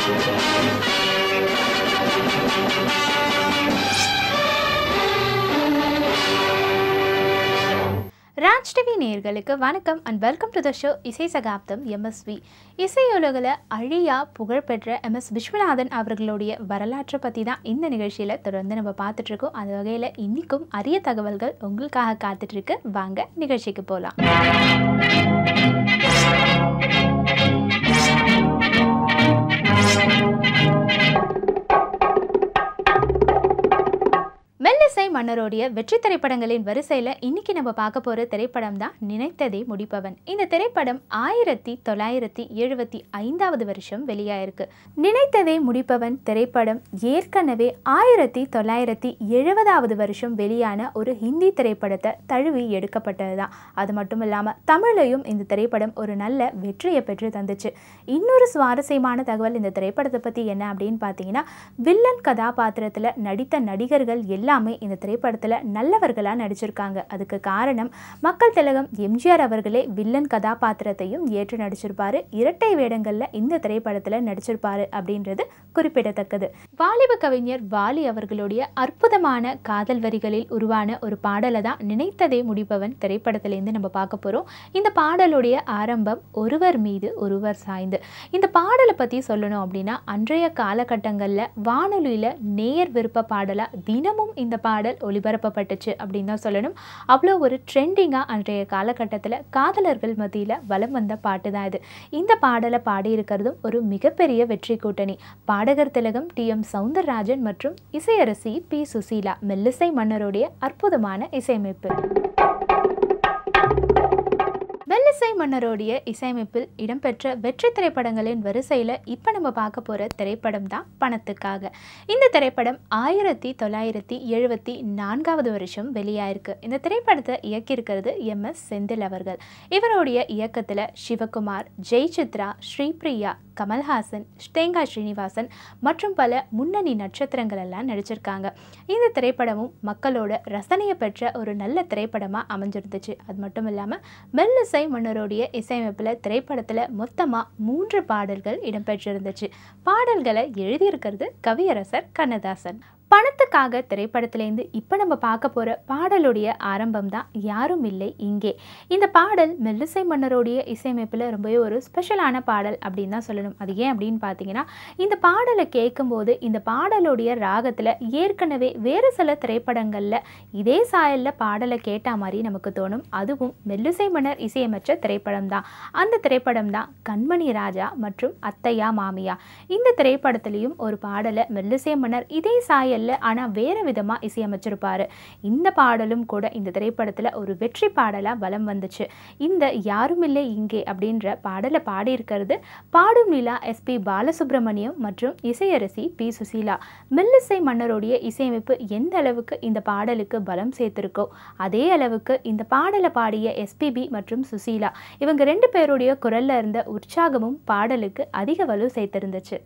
Raj TV நேயர்களுக்கு வணக்கம் and welcome to the show இசை சகாப்தம் எம்எஸ்வி இசையுலகில் அழியா புகழ்பெற்ற எம்எஸ் விஸ்வநாதன் அவர்களுடைய வரலாற்றை பற்றி தான் இந்த நிகழ்ச்சியில் தொடர்ந்து நம்ம பார்த்துட்ருக்கோம் அந்த வகையில் இன்றைக்கும் அரிய தகவல்கள் உங்களுக்காக காத்துட்ருக்கு வாங்க நிகழ்ச்சிக்கு போகலாம் மெல்லிசை மன்னருடைய வெற்றி திரைப்படங்களின் வரிசையில் இன்னைக்கு நம்ம பார்க்க போகிற திரைப்படம் தான் நினைத்ததே முடிப்பவன் இந்த திரைப்படம் ஆயிரத்தி தொள்ளாயிரத்தி எழுபத்தி ஐந்தாவது வருஷம் வெளியாயிருக்கு நினைத்ததே முடிப்பவன் திரைப்படம் ஏற்கனவே ஆயிரத்தி தொள்ளாயிரத்தி எழுபதாவது வருஷம் வெளியான ஒரு ஹிந்தி திரைப்படத்தை தழுவி எடுக்கப்பட்டது தான் அது மட்டும் இல்லாமல் தமிழையும் இந்த திரைப்படம் ஒரு நல்ல வெற்றியை பெற்று தந்துச்சு இன்னொரு சுவாரஸ்யமான தகவல் இந்த திரைப்படத்தை பற்றி என்ன அப்படின்னு பார்த்தீங்கன்னா வில்லன் கதாபாத்திரத்தில் நடித்த நடிகர்கள் எல்லாமே இந்த திரைப்படத்தில் நல்லவர்களாக நடிச்சிருக்காங்க அதுக்கு காரணம் மக்கள் திலகம் எம்ஜிஆர் அவர்களே வில்லன் கதாபாத்திரத்தையும் ஏற்று நடிச்சிருப்பாரு இரட்டை வேடங்களில் இந்த திரைப்படத்தில் நடிச்சிருப்பாரு அப்படின்றது குறிப்பிடத்தக்கது வாலிப கவிஞர் வாலி அவர்களுடைய அற்புதமான காதல் வரிகளில் உருவான ஒரு பாடலை தான் நினைத்ததே முடிப்பவன் திரைப்படத்திலேருந்து நம்ம பார்க்க போகிறோம் இந்த பாடலுடைய ஆரம்பம் ஒருவர் மீது ஒருவர் சாய்ந்து இந்த பாடலை பற்றி சொல்லணும் அப்படின்னா அன்றைய காலகட்டங்களில் வானொலியில் நேயர் விருப்ப பாடலாக தினமும் இந்த பாடல் ஒளிபரப்பப்பட்டுச்சு அப்படின்னு தான் சொல்லணும் அவ்வளோ ஒரு ட்ரெண்டிங்காக அன்றைய காலகட்டத்தில் காதலர்கள் மத்தியில் வலம் வந்த பாட்டு தான் இது இந்த பாடலை பாடியிருக்கிறதும் ஒரு மிகப்பெரிய வெற்றி கூட்டணி பாடகர் திலகம் டி எம் சவுந்தரராஜன் மற்றும் இசையரசி பி சுசீலா மெல்லிசை மன்னருடைய அற்புதமான இசையமைப்பு மெல்லிசை மன்னருடைய இசையமைப்பில் இடம்பெற்ற வெற்றி திரைப்படங்களின் வரிசையில் இப்போ நம்ம பார்க்க போகிற திரைப்படம் தான் பணத்துக்காக இந்த திரைப்படம் ஆயிரத்தி தொள்ளாயிரத்தி எழுபத்தி நான்காவது வருஷம் வெளியாயிருக்கு இந்த திரைப்படத்தை இயக்கியிருக்கிறது எம் எஸ் செந்தில் அவர்கள் இவருடைய இயக்கத்தில் சிவகுமார் ஜெய்சித்ரா ஸ்ரீபிரியா கமல்ஹாசன் ஸ்டேங்கா ஸ்ரீனிவாசன் மற்றும் பல முன்னணி நட்சத்திரங்கள் எல்லாம் நடிச்சிருக்காங்க இந்த திரைப்படமும் மக்களோட ரசனையை பெற்ற ஒரு நல்ல திரைப்படமாக அமைஞ்சிருந்துச்சு அது மட்டும் இல்லாமல் மெல்லிசை மன்னருடைய இசையமைப்பில் திரைப்படத்தில் மொத்தமாக மூன்று பாடல்கள் இடம்பெற்றிருந்துச்சு பாடல்களை எழுதியிருக்கிறது கவியரசர் கண்ணதாசன் பணத்துக்காக திரைப்படத்திலேருந்து இப்போ நம்ம பார்க்க போகிற பாடலுடைய ஆரம்பம் தான் யாரும் இல்லை இங்கே இந்த பாடல் மெல்லிசை மன்னருடைய இசையமைப்பில் ரொம்பவே ஒரு ஸ்பெஷலான பாடல் அப்படின்னு தான் சொல்லணும் அது ஏன் அப்படின்னு பார்த்தீங்கன்னா இந்த பாடலை கேட்கும்போது இந்த பாடலுடைய ராகத்தில் ஏற்கனவே வேறு சில திரைப்படங்களில் இதே சாயலில் பாடலை கேட்ட மாதிரி நமக்கு தோணும் அதுவும் மெல்லிசை மன்னர் இசையமைச்ச திரைப்படம் தான் அந்த திரைப்படம் தான் கண்மணி ராஜா மற்றும் அத்தையா மாமியா இந்த திரைப்படத்திலையும் ஒரு பாடலை மெல்லிசை மன்னர் இதே சாயல் பாடலில் ஆனால் வேறு விதமாக இசையமைச்சிருப்பார் இந்த பாடலும் கூட இந்த திரைப்படத்தில் ஒரு வெற்றி பாடலாக வலம் வந்துச்சு இந்த யாருமில்லை இங்கே அப்படின்ற பாடலை பாடியிருக்கிறது பாடும் நிலா எஸ்பி பாலசுப்ரமணியம் மற்றும் இசையரசி பி சுசீலா மெல்லிசை மன்னருடைய இசையமைப்பு எந்த அளவுக்கு இந்த பாடலுக்கு பலம் சேர்த்திருக்கோ அதே அளவுக்கு இந்த பாடலை பாடிய எஸ்பிபி மற்றும் சுசீலா இவங்க ரெண்டு பேருடைய குரல்ல இருந்த உற்சாகமும் பாடலுக்கு அதிக வலு சேர்த்திருந்துச்சு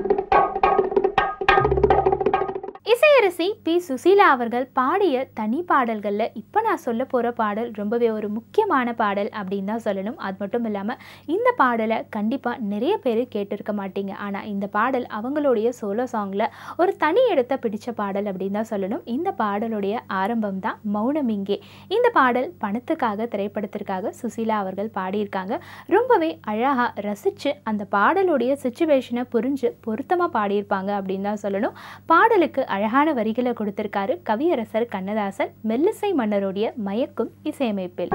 இசையரசி பி சுசீலா அவர்கள் பாடிய தனி பாடல்களில் இப்போ நான் சொல்ல போகிற பாடல் ரொம்பவே ஒரு முக்கியமான பாடல் அப்படின்னு தான் சொல்லணும் அது மட்டும் இல்லாமல் இந்த பாடலை கண்டிப்பாக நிறைய பேர் கேட்டிருக்க மாட்டீங்க ஆனால் இந்த பாடல் அவங்களுடைய சோலோ சாங்கில் ஒரு தனி இடத்தை பிடிச்ச பாடல் அப்படின்னு தான் சொல்லணும் இந்த பாடலுடைய ஆரம்பம் தான் மௌனம் இங்கே இந்த பாடல் பணத்துக்காக திரைப்படத்திற்காக சுசீலா அவர்கள் பாடியிருக்காங்க ரொம்பவே அழகாக ரசித்து அந்த பாடலுடைய சுச்சுவேஷனை புரிஞ்சு பொருத்தமாக பாடியிருப்பாங்க அப்படின்னு தான் சொல்லணும் பாடலுக்கு அழகான வரிகளை கொடுத்திருக்காரு கவியரசர் கண்ணதாசன் மெல்லிசை மன்னருடைய மயக்கும் இசையமைப்பில்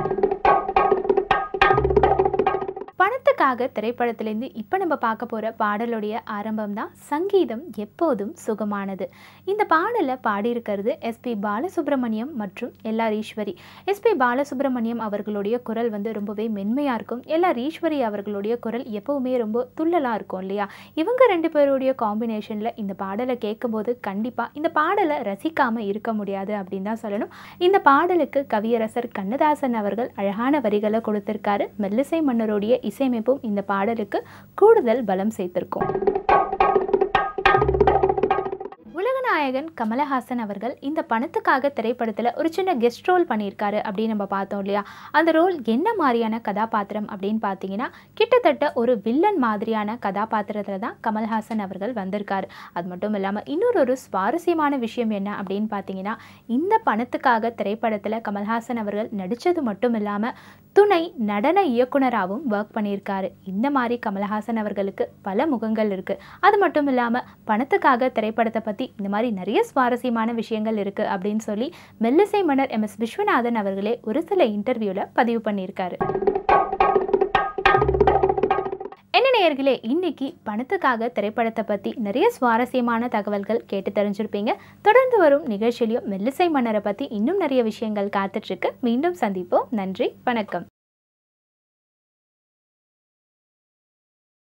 பணத்துக்காக திரைப்படத்திலேருந்து இப்போ நம்ம பார்க்க போகிற பாடலுடைய ஆரம்பம் தான் சங்கீதம் எப்போதும் சுகமானது இந்த பாடலை பாடியிருக்கிறது எஸ்பி பாலசுப்ரமணியம் மற்றும் எல்ஆர் ஈஸ்வரி எஸ்பி பாலசுப்ரமணியம் அவர்களுடைய குரல் வந்து ரொம்பவே மென்மையாக இருக்கும் எல்ஆர் ஈஸ்வரி அவர்களுடைய குரல் எப்போவுமே ரொம்ப துள்ளலாக இருக்கும் இல்லையா இவங்க ரெண்டு பேருடைய காம்பினேஷனில் இந்த பாடலை கேட்கும்போது கண்டிப்பாக இந்த பாடலை ரசிக்காமல் இருக்க முடியாது அப்படின்னு தான் சொல்லணும் இந்த பாடலுக்கு கவியரசர் கண்ணதாசன் அவர்கள் அழகான வரிகளை கொடுத்திருக்காரு மெல்லிசை மன்னருடைய இசையமைப்பும் இந்த பாடலுக்கு கூடுதல் பலம் சேர்த்திருக்கும் உலக நடிகநாயகன் கமலஹாசன் அவர்கள் இந்த பணத்துக்காக திரைப்படத்தில் ஒரு சின்ன கெஸ்ட் ரோல் பண்ணியிருக்காரு அப்படின்னு நம்ம பார்த்தோம் இல்லையா அந்த ரோல் என்ன மாதிரியான கதாபாத்திரம் அப்படின்னு பார்த்தீங்கன்னா கிட்டத்தட்ட ஒரு வில்லன் மாதிரியான கதாபாத்திரத்தில் தான் கமல்ஹாசன் அவர்கள் வந்திருக்காரு அது மட்டும் இல்லாமல் இன்னொரு ஒரு சுவாரஸ்யமான விஷயம் என்ன அப்படின்னு பார்த்தீங்கன்னா இந்த பணத்துக்காக திரைப்படத்தில் கமல்ஹாசன் அவர்கள் நடித்தது மட்டும் இல்லாமல் துணை நடன இயக்குனராகவும் ஒர்க் பண்ணியிருக்காரு இந்த மாதிரி கமல்ஹாசன் அவர்களுக்கு பல முகங்கள் இருக்குது அது மட்டும் இல்லாமல் பணத்துக்காக திரைப்படத்தை பற்றி இந்த மாதிரி நிறைய சுவாரஸ்யமான விஷயங்கள் இருக்குது அப்படின்னு சொல்லி மெல்லிசை மன்னர் எம் எஸ் விஸ்வநாதன் அவர்களே ஒரு சில இன்டர்வியூவில் பதிவு பண்ணியிருக்காரு என்ன நேயர்களே இன்னைக்கு பணத்துக்காக திரைப்படத்தை பற்றி நிறைய சுவாரஸ்யமான தகவல்கள் கேட்டு தெரிஞ்சிருப்பீங்க தொடர்ந்து வரும் நிகழ்ச்சியிலையும் மெல்லிசை மன்னரை பற்றி இன்னும் நிறைய விஷயங்கள் காத்துட்ருக்கு மீண்டும் சந்திப்போம் நன்றி வணக்கம்